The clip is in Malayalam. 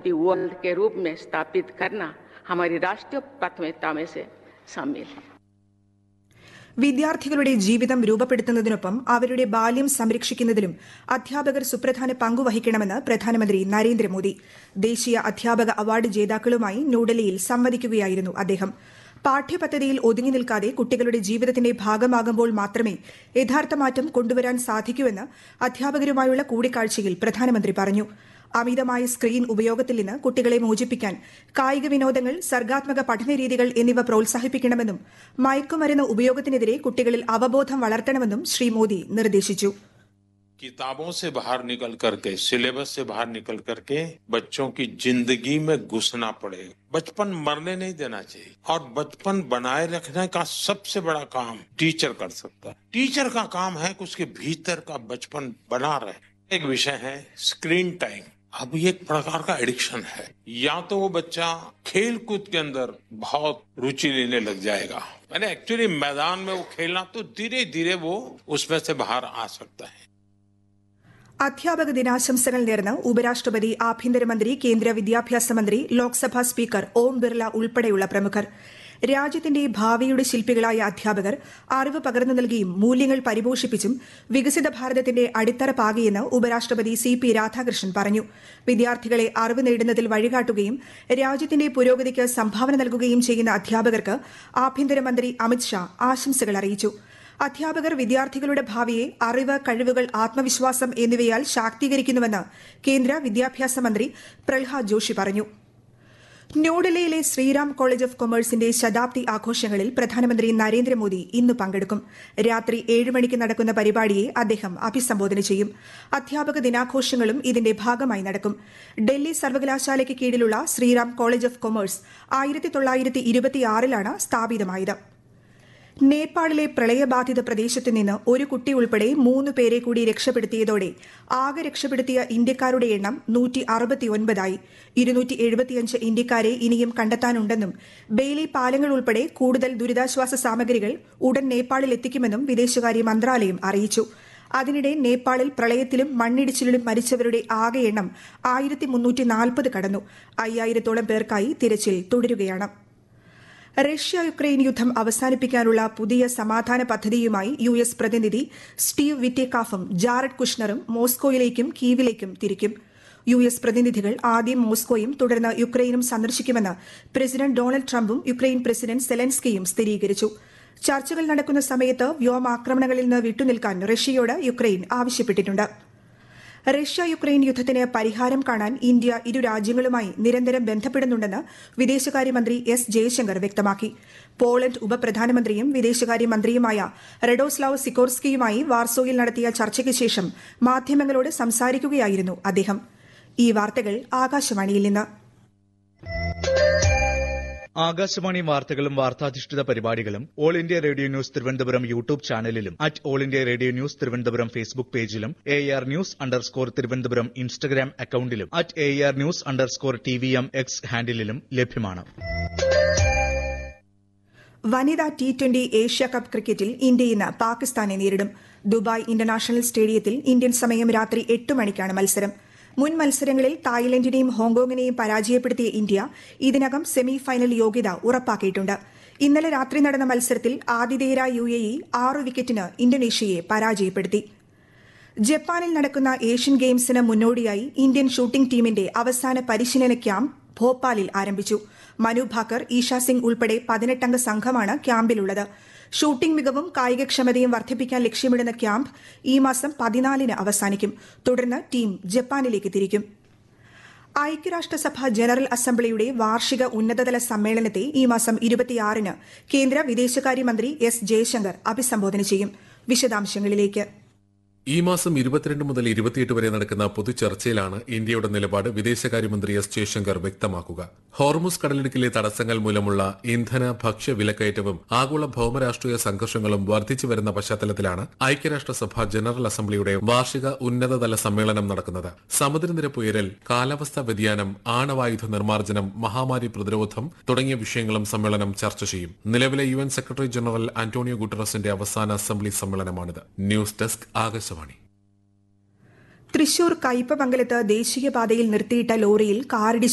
दी वर्ल्ड के रूप में स्थापित करना हमारी राष्ट्रीय प्राथमिकता में से शामिल है വിദ്യാർത്ഥികളുടെ ജീവിതം രൂപപ്പെടുത്തുന്നതിനൊപ്പം അവരുടെ ബാല്യം സംരക്ഷിക്കുന്നതിലും അധ്യാപകർ സുപ്രധാന പങ്കുവഹിക്കണമെന്ന് പ്രധാനമന്ത്രി നരേന്ദ്രമോദി ദേശീയ അധ്യാപക അവാർഡ് ജേതാക്കളുമായി ന്യൂഡൽഹിയിൽ സംവദിക്കുകയായിരുന്നു അദ്ദേഹം പാഠ്യപദ്ധതിയിൽ ഒതുങ്ങി നിൽക്കാതെ കുട്ടികളുടെ ജീവിതത്തിന്റെ ഭാഗമാകുമ്പോൾ മാത്രമേ യഥാർത്ഥ മാറ്റം കൊണ്ടുവരാൻ സാധിക്കൂവെന്ന് അധ്യാപകരുമായുള്ള കൂടിക്കാഴ്ചയിൽ പ്രധാനമന്ത്രി പറഞ്ഞു അമിതമായ സ്ക്രീൻ ഉപയോഗത്തിൽ നിന്ന് കുട്ടികളെ മോചിപ്പിക്കാൻ കായിക വിനോദങ്ങൾ സർഗാത്മക പഠനരീതികൾ എന്നിവ പ്രോത്സാഹിപ്പിക്കണമെന്നും മയക്കുമരുന്ന് ഉപയോഗത്തിനെതിരെ കുട്ടികളിൽ അവബോധം വളർത്തണമെന്നും ശ്രീ മോദി നിർദ്ദേശിച്ചു किताबों से बाहर निकल करके सिलेबस से बाहर निकल करके बच्चों की जिंदगी में घुसना पड़े बचपन मरने नहीं देना चाहिए और बचपन बनाए रखने का सबसे बड़ा काम टीचर कर सकता है टीचर का काम है कि उसके भीतर का बचपन बना रहे एक विषय है स्क्रीन टाइम अब ये एक प्रकार का एडिक्शन है या तो वो बच्चा खेल कूद के अंदर बहुत रुचि लेने लग जाएगा मैंने एक्चुअली मैदान में वो खेलना तो धीरे धीरे वो उसमें से बाहर आ सकता है അധ്യാപക ദിനാശംസകൾ നേർന്ന് ഉപരാഷ്ട്രപതി ആഭ്യന്തരമന്ത്രി കേന്ദ്ര വിദ്യാഭ്യാസ മന്ത്രി ലോക്സഭാ സ്പീക്കർ ഓം ബിർല ഉൾപ്പെടെയുള്ള പ്രമുഖർ രാജ്യത്തിന്റെ ഭാവിയുടെ ശില്പികളായ അധ്യാപകർ അറിവ് പകർന്നു നൽകിയും മൂല്യങ്ങൾ പരിപോഷിപ്പിച്ചും വികസിത ഭാരതത്തിന്റെ അടിത്തറ പാകിയെന്ന് ഉപരാഷ്ട്രപതി സി പി രാധാകൃഷ്ണൻ പറഞ്ഞു വിദ്യാർത്ഥികളെ അറിവ് നേടുന്നതിൽ വഴികാട്ടുകയും രാജ്യത്തിന്റെ പുരോഗതിക്ക് സംഭാവന നൽകുകയും ചെയ്യുന്ന അധ്യാപകർക്ക് ആഭ്യന്തരമന്ത്രി അമിത്ഷാ ആശംസകൾ അറിയിച്ചു അധ്യാപകർ വിദ്യാർത്ഥികളുടെ ഭാവിയെ അറിവ് കഴിവുകൾ ആത്മവിശ്വാസം എന്നിവയാൽ ശാക്തീകരിക്കുന്നുവെന്ന് കേന്ദ്ര വിദ്യാഭ്യാസ മന്ത്രി പ്രഹ്ലാദ് ജോഷി പറഞ്ഞു ന്യൂഡൽഹിയിലെ ശ്രീറാം കോളേജ് ഓഫ് കൊമേഴ്സിന്റെ ശതാബ്ദി ആഘോഷങ്ങളിൽ പ്രധാനമന്ത്രി നരേന്ദ്രമോദി ഇന്ന് പങ്കെടുക്കും രാത്രി ഏഴ് മണിക്ക് നടക്കുന്ന പരിപാടിയെ അദ്ദേഹം അഭിസംബോധന ചെയ്യും അധ്യാപക ദിനാഘോഷങ്ങളും ഇതിന്റെ ഭാഗമായി നടക്കും ഡൽഹി സർവകലാശാലയ്ക്ക് കീഴിലുള്ള ശ്രീറാം കോളേജ് ഓഫ് കൊമേഴ്സ് ആയിരത്തി തൊള്ളായിരത്തി ഇരുപത്തിയാറിലാണ് സ്ഥാപിതമായത് നേപ്പാളിലെ പ്രളയബാധിത പ്രദേശത്ത് നിന്ന് ഒരു കുട്ടി ഉൾപ്പെടെ മൂന്ന് പേരെ കൂടി രക്ഷപ്പെടുത്തിയതോടെ ആകെ രക്ഷപ്പെടുത്തിയ ഇന്ത്യക്കാരുടെ എണ്ണം നൂറ്റി അറുപത്തിയൊൻപതായി ഇരുന്നൂറ്റി എഴുപത്തിയഞ്ച് ഇന്ത്യക്കാരെ ഇനിയും കണ്ടെത്താനുണ്ടെന്നും ബെയിലി പാലങ്ങൾ ഉൾപ്പെടെ കൂടുതൽ ദുരിതാശ്വാസ സാമഗ്രികൾ ഉടൻ നേപ്പാളിൽ എത്തിക്കുമെന്നും വിദേശകാര്യ മന്ത്രാലയം അറിയിച്ചു അതിനിടെ നേപ്പാളിൽ പ്രളയത്തിലും മണ്ണിടിച്ചിലിലും മരിച്ചവരുടെ ആകെ എണ്ണം ആയിരത്തി മുന്നൂറ്റി നാൽപ്പത് കടന്നു അയ്യായിരത്തോളം പേർക്കായി തിരച്ചിൽ തുടരുകയാണ് റഷ്യ യുക്രൈൻ യുദ്ധം അവസാനിപ്പിക്കാനുള്ള പുതിയ സമാധാന പദ്ധതിയുമായി യു എസ് പ്രതിനിധി സ്റ്റീവ് വിറ്റേക്കാഫും ജാറഡ് കുഷ്ണറും മോസ്കോയിലേക്കും കീവിലേക്കും തിരിക്കും യു എസ് പ്രതിനിധികൾ ആദ്യം മോസ്കോയും തുടർന്ന് യുക്രൈനും സന്ദർശിക്കുമെന്ന് പ്രസിഡന്റ് ഡൊണാൾഡ് ട്രംപും യുക്രൈൻ പ്രസിഡന്റ് സെലൻസ്കിയും സ്ഥിരീകരിച്ചു ചർച്ചകൾ നടക്കുന്ന സമയത്ത് വ്യോമാക്രമണങ്ങളിൽ നിന്ന് വിട്ടുനിൽക്കാൻ റഷ്യയോട് യുക്രൈൻ ആവശ്യപ്പെട്ടിട്ടുണ്ട് റഷ്യ യുക്രൈൻ യുദ്ധത്തിന് പരിഹാരം കാണാൻ ഇന്ത്യ ഇരു രാജ്യങ്ങളുമായി നിരന്തരം ബന്ധപ്പെടുന്നുണ്ടെന്ന് വിദേശകാര്യമന്ത്രി എസ് ജയശങ്കർ വ്യക്തമാക്കി പോളണ്ട് ഉപപ്രധാനമന്ത്രിയും വിദേശകാര്യമന്ത്രിയുമായ റെഡോസ്ലാവ് സിക്കോർസ്കിയുമായി വാർസോയിൽ നടത്തിയ ചർച്ചയ്ക്ക് ശേഷം മാധ്യമങ്ങളോട് സംസാരിക്കുകയായിരുന്നു അദ്ദേഹം ഈ വാർത്തകൾ ആകാശവാണിയിൽ നിന്ന് ആകാശവാണി വാർത്തകളും വാർത്താധിഷ്ഠിത പരിപാടികളും all India radio news Thiruvananthapuram YouTube ചാനലിലും at all India radio news Thiruvananthapuram Facebook പേജിലും A R news underscore Thiruvananthapuram Instagram അക്കൌണ്ടിലും at A R news underscore T V M X ഹാൻഡിലും ലഭ്യമാണ് വനിതാ ടി ട്വന്റി ഏഷ്യ കപ്പ് ക്രിക്കറ്റിൽ ഇന്ത്യ ഇന്ന് പാകിസ്ഥാനെ നേരിടും ദുബായ് ഇന്റർനാഷണൽ സ്റ്റേഡിയത്തിൽ ഇന്ത്യൻ സമയം രാത്രി എട്ട് മണിക്കാണ് മത്സരം മുൻ മത്സരങ്ങളിൽ തായ്ലൻഡിനെയും ഹോങ്കോങ്ങിനെയും പരാജയപ്പെടുത്തിയ ഇന്ത്യ ഇതിനകം സെമി ഫൈനൽ യോഗ്യത ഉറപ്പാക്കിയിട്ടുണ്ട് ഇന്നലെ രാത്രി നടന്ന മത്സരത്തിൽ ആതിഥേയരായ യു എ ഇ ആറ് വിക്കറ്റിന് ഇന്തോനേഷ്യയെ പരാജയപ്പെടുത്തി ജപ്പാനിൽ നടക്കുന്ന ഏഷ്യൻ ഗെയിംസിന് മുന്നോടിയായി ഇന്ത്യൻ ഷൂട്ടിംഗ് ടീമിന്റെ അവസാന പരിശീലന ക്യാമ്പ് ഭോപ്പാലിൽ ആരംഭിച്ചു മനു ഭാക്കർ ഈഷ സിംഗ് ഉൾപ്പെടെ പതിനെട്ടംഗ സംഘമാണ് ക്യാമ്പിലുള്ളത് ഷൂട്ടിംഗ് മികവും കായികക്ഷമതയും വർദ്ധിപ്പിക്കാൻ ലക്ഷ്യമിടുന്ന ക്യാമ്പ് ഈ മാസം പതിനാലിന് അവസാനിക്കും തുടർന്ന് ടീം ജപ്പാനിലേക്ക് തിരിക്കും ഐക്യരാഷ്ട്രസഭ ജനറൽ അസംബ്ലിയുടെ വാർഷിക ഉന്നതതല സമ്മേളനത്തെ ഈ മാസം ഇരുപത്തിയാറിന് കേന്ദ്ര വിദേശകാര്യമന്ത്രി എസ് ജയശങ്കർ അഭിസംബോധന ചെയ്യും വിശദാംശങ്ങളിലേക്ക് ഈ മാസം ഇരുപത്തിരണ്ട് മുതൽ ഇരുപത്തിയെട്ട് വരെ നടക്കുന്ന പൊതുചർച്ചയിലാണ് ഇന്ത്യയുടെ നിലപാട് വിദേശകാര്യമന്ത്രി എസ് ജയശങ്കർ വ്യക്തമാക്കുക ഹോർമുസ് കടലിടുക്കിലെ തടസ്സങ്ങൾ മൂലമുള്ള ഇന്ധന ഭക്ഷ്യ വിലക്കയറ്റവും ആഗോള ഭൌമരാഷ്ട്രീയ സംഘർഷങ്ങളും വർദ്ധിച്ചു വരുന്ന പശ്ചാത്തലത്തിലാണ് ഐക്യരാഷ്ട്രസഭ ജനറൽ അസംബ്ലിയുടെ വാർഷിക ഉന്നതതല സമ്മേളനം നടക്കുന്നത് സമുദ്രനിരപ്പ് ഉയരൽ കാലാവസ്ഥാ വ്യതിയാനം ആണവായുധ നിർമ്മാർജ്ജനം മഹാമാരി പ്രതിരോധം തുടങ്ങിയ വിഷയങ്ങളും സമ്മേളനം ചർച്ച ചെയ്യും നിലവിലെ U N secretary general Antonio ഗുട്ടറസിന്റെ അവസാന അസംബ്ലി സമ്മേളനമാണിത് ന്യൂസ് ഡെസ്ക് ആകാശവാണി തൃശൂർ കയ്പമംഗലത്ത് ദേശീയപാതയിൽ നിർത്തിയിട്ട ലോറിയിൽ കാറിടിച്ച്